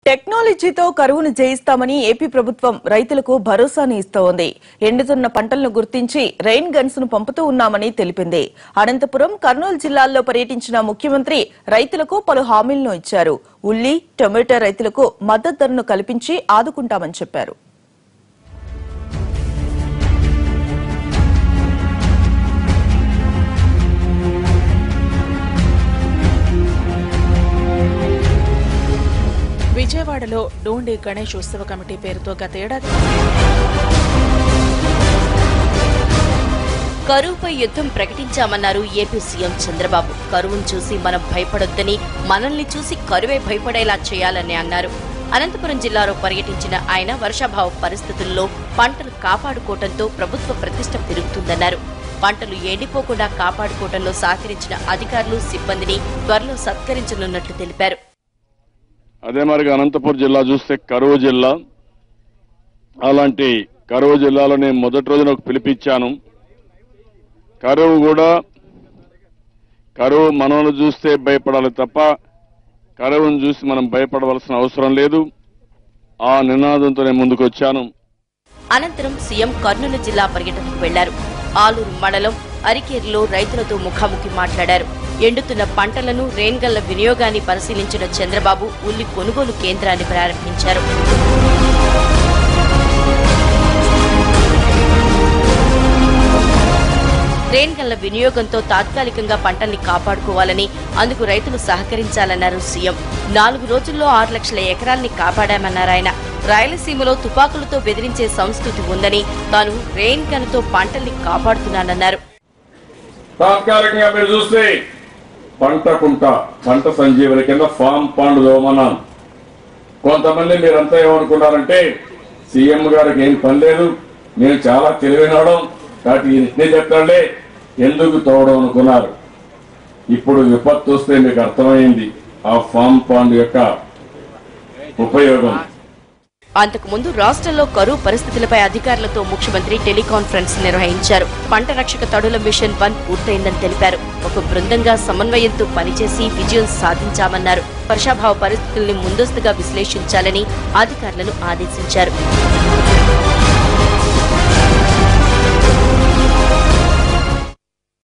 టెక్నాలజీతో కరువును జయిస్తామని ఏపీ ప్రభుత్వం రైతులకు భరోసాని ఇస్తోంది ఎండుతున్న పంటలను గుర్తించి రెయిన్ గన్స్ ను పంపుతూ ఉన్నామని తెలిపింది అనంతపురం కర్నూలు జిల్లాల్లో పర్యటించిన ముఖ్యమంత్రి రైతులకు పలు హామీలను ఇచ్చారు ఉల్లి టొమాటో రైతులకు మద్దతు ధరను కల్పించి ఆదుకుంటామని చెప్పారు విజయవాడలో డోండి గణేష్ ఉత్సవ కమిటీ పేరుతో గత ఏడాది కరువుపై యుద్ధం ప్రకటించామన్నారు ఏపీ సీఎం చంద్రబాబు కరువును చూసి మనం భయపడొద్దని మనల్ని చూసి కరువే భయపడేలా చేయాలని అన్నారు అనంతపురం జిల్లాలో పర్యటించిన ఆయన వర్షాభావ పరిస్థితుల్లో పంటలు కాపాడుకోవడంతో ప్రభుత్వ ప్రతిష్ట పెరుగుతుందన్నారు పంటలు ఎండిపోకుండా కాపాడుకోవడంలో సహకరించిన అధికారులు సిబ్బందిని త్వరలో సత్కరించనున్నట్లు తెలిపారు అదే మరిగా అనంతపురం జిల్లా చూస్తే కరువు జిల్లా అలాంటి కరువు జిల్లాలో నేను మొదటి రోజున ఒక పిలిపించాను కరువు కూడా కరువు మనల్ని చూస్తే భయపడాలి తప్ప కరువును చూసి మనం భయపడవలసిన అవసరం లేదు ఆ నినాదంతో నేను ముందుకు వచ్చాను అనంతరం సీఎం కర్నూలు జిల్లా పర్యటనకు వెళ్లారు ఆలూరు మండలం అరికేరులో రైతులతో ముఖాముఖి మాట్లాడారు ఎండుతున్న పంటలను రేన్గల్ల వినియోగాన్ని పరిశీలించిన చంద్రబాబు ఉల్లి కొనుగోలు కేంద్రాన్ని ప్రారంభించారు రేన్గల్ల వినియోగంతో తాత్కాలికంగా పంటల్ని కాపాడుకోవాలని అందుకు రైతులు సహకరించాలన్నారు సీఎం నాలుగు రోజుల్లో ఆరు లక్షల ఎకరాల్ని కాపాడామన్నారు ఆయన రాయలసీమలో తుపాకులతో బెదిరించే సంస్కృతి ఉందని తాను రెయిన్ గన్తో పంటల్ని కాపాడుతున్నానన్నారు తాత్కాలికంగా మీరు చూస్తే పంట కుంట పంట సంజీవని కింద ఫామ్ పాండ్ దోమన్నాను కొంతమంది మీరంతా ఏమనుకున్నారంటే సీఎం గారికి ఏం పని లేదు నేను చాలా తెలివినవడం కాబట్టి ఈయన ఇట్నే చెప్తాడే ఎందుకు తోవడం అనుకున్నారు ఇప్పుడు విపత్తు వస్తే మీకు అర్థమైంది ఆ ఫామ్ పాండ్ యొక్క ఉపయోగం అంతకుముందు రాష్ట్రంలో కరువు పరిస్థితులపై అధికారులతో ముఖ్యమంత్రి టెలికాన్ఫరెన్స్ నిర్వహించారు పంట రక్షక తడుల మిషన్ వన్ పూర్తయిందని తెలిపారు ఒక బృందంగా సమన్వయంతో పనిచేసి విజయం సాధించామన్నారు వర్షాభావ పరిస్థితుల్ని ముందస్తుగా విశ్లేషించాలని అధికారులను ఆదేశించారు